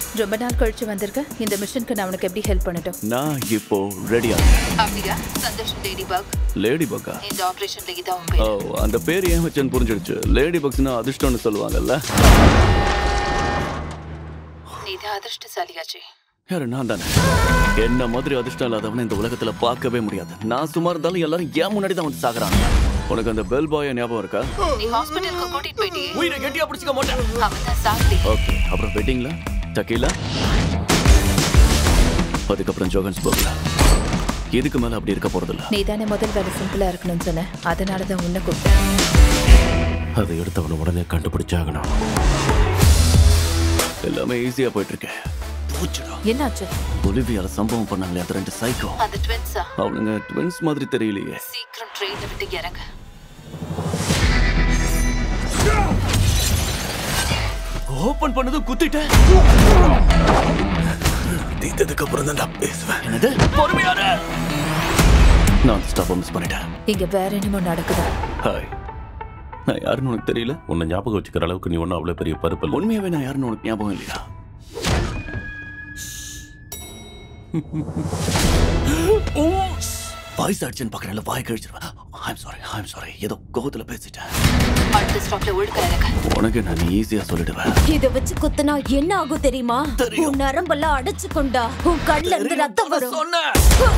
ரொம்ப நாள் கழிச்சு வந்திருக்க இந்த மிஷனுக்கு நான் உனக்கு எப்படி ஹெல்ப் பண்ணட்டும் நான் இப்போ ரெடியா அப்படியா சந்தோஷ் லேடி பக் லேடி பக்கா இந்த ஆபரேஷன்ல இதான் உன் ஓ பேரு அந்த பேர் ஏன் வச்சேன்னு புரிஞ்சிடுச்சு லேடி பக்ஸ்னா அதிர்ஷ்டம்னு சொல்லுவாங்கல்ல நீதான் அதிர்ஷ்டசாலியாச்சே யாரு நான் தானே என்ன மாதிரி அதிர்ஷ்டம் இல்லாதவனை இந்த உலகத்துல பார்க்கவே முடியாது நான் சும்மா இருந்தாலும் எல்லாரும் ஏன் முன்னாடி தான் வந்து சாகுறாங்க உனக்கு அந்த பெல் பாய ஞாபகம் இருக்கா நீ ஹாஸ்பிட்டலுக்கு கூட்டிட்டு போயிட்டியே உயிரை கெட்டியா பிடிச்சிக்க மாட்டேன் அவன் தான் சாப்பிட்டே ஓகே அப்புறம் வெட்டிங்ல டக்கீலா அதுக்கப்புறம் ஜோகன்ஸ்பர்க்ல இதுக்கு மேல அப்படி இருக்க போறதில்ல நீ தானே முதல் வேலை சிம்பிளா இருக்கணும்னு சொன்ன அதனால தான் உன்னை கூப்பிட்டேன் அதை எடுத்தவன உடனே கண்டுபிடிச்சாகணும் எல்லாமே ஈஸியா போயிட்டு இருக்கு பூச்சுடா என்னாச்சு பொலிவியால சம்பவம் பண்ணாங்களே அந்த ரெண்டு சைக்கோ அந்த ட்வின்ஸா அவனுங்க ட்வின்ஸ் மாதிரி தெரியலையே சீக்கிரம் ட்ரெயினை விட்டு இறங்க ஓபன் பண்ணது குத்திட்டேன் தீத்ததுக்கு அப்புறம் தான் நான் பேசுவேன் என்னது பொறுமையாரு நான் ஸ்டாப் மிஸ் பண்ணிட்டேன் இங்க வேற என்னமோ நடக்குது ஹாய் நான் யாருன்னு உனக்கு தெரியல உன்னை ஞாபகம் வச்சுக்கிற அளவுக்கு நீ ஒன்றும் அவ்வளோ பெரிய பருப்பு உண்மையாவே நான் யாருன்னு உனக்கு ஞாபகம் இல்லையா வாய்ஸ் அடிச்சுன்னு பார்க்குறேன் வாய் கழிச்சிருவேன் ஐம் சாரி ஐம் சாரி ஏதோ கோவத்தில் பேசிட்டேன் அடுத்த ஸ்டாப்ல ஒழுக்க இறங்க உனக்கு நான் ஈஸியாக சொல்லிடுவேன் இத வச்சு குத்துனா என்ன ஆகும் தெரியுமா தெரியும். உன் நரம்பெல்லாம் அடைச்சு கொண்டா உன் கண்ணுல இருந்து ரத்தம் வரும் சொன்னேன்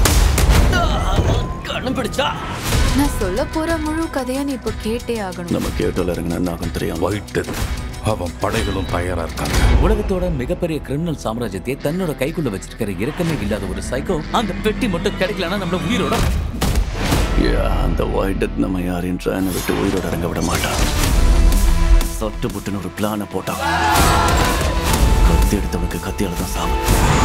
கண்ணு பிடிச்சா நான் சொல்ல போற முழு கதையை நீ இப்போ கேட்டே ஆகணும் நம்ம கேட்டோல இறங்கின என்ன ஆகும் தெரியும் ஒயிட் அவன் படைகளும் தயாரா இருக்காங்க உலகத்தோட மிகப்பெரிய கிரிமினல் சாம்ராஜ்யத்தை தன்னோட கைக்குள்ள வச்சிருக்கிற இறக்கமே இல்லாத ஒரு சைக்கோ அந்த பெட்டி மட்டும் கிடைக்கலன்னா நம்மள உயிரோட Yeah, அந்த ஒயிட் நம்ம யாரையும் ட்ரெயினை விட்டு உயிரோட இறங்க விட மாட்டான் சொட்டு புட்டுன்னு ஒரு பிளானை போட்டான் கத்தி எடுத்தவனுக்கு கத்தியால தான் சாவு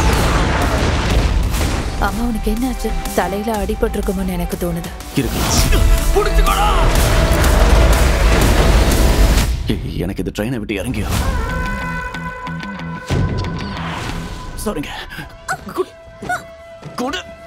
அம்மா உனக்கு என்னாச்சு தலையில அடிபட்டிருக்குமோன்னு எனக்கு தோணுது இருக்கலாம் ஏய், எனக்கு இந்த ட்ரெயினை விட்டு இறங்கியா சரிங்க குடு குடு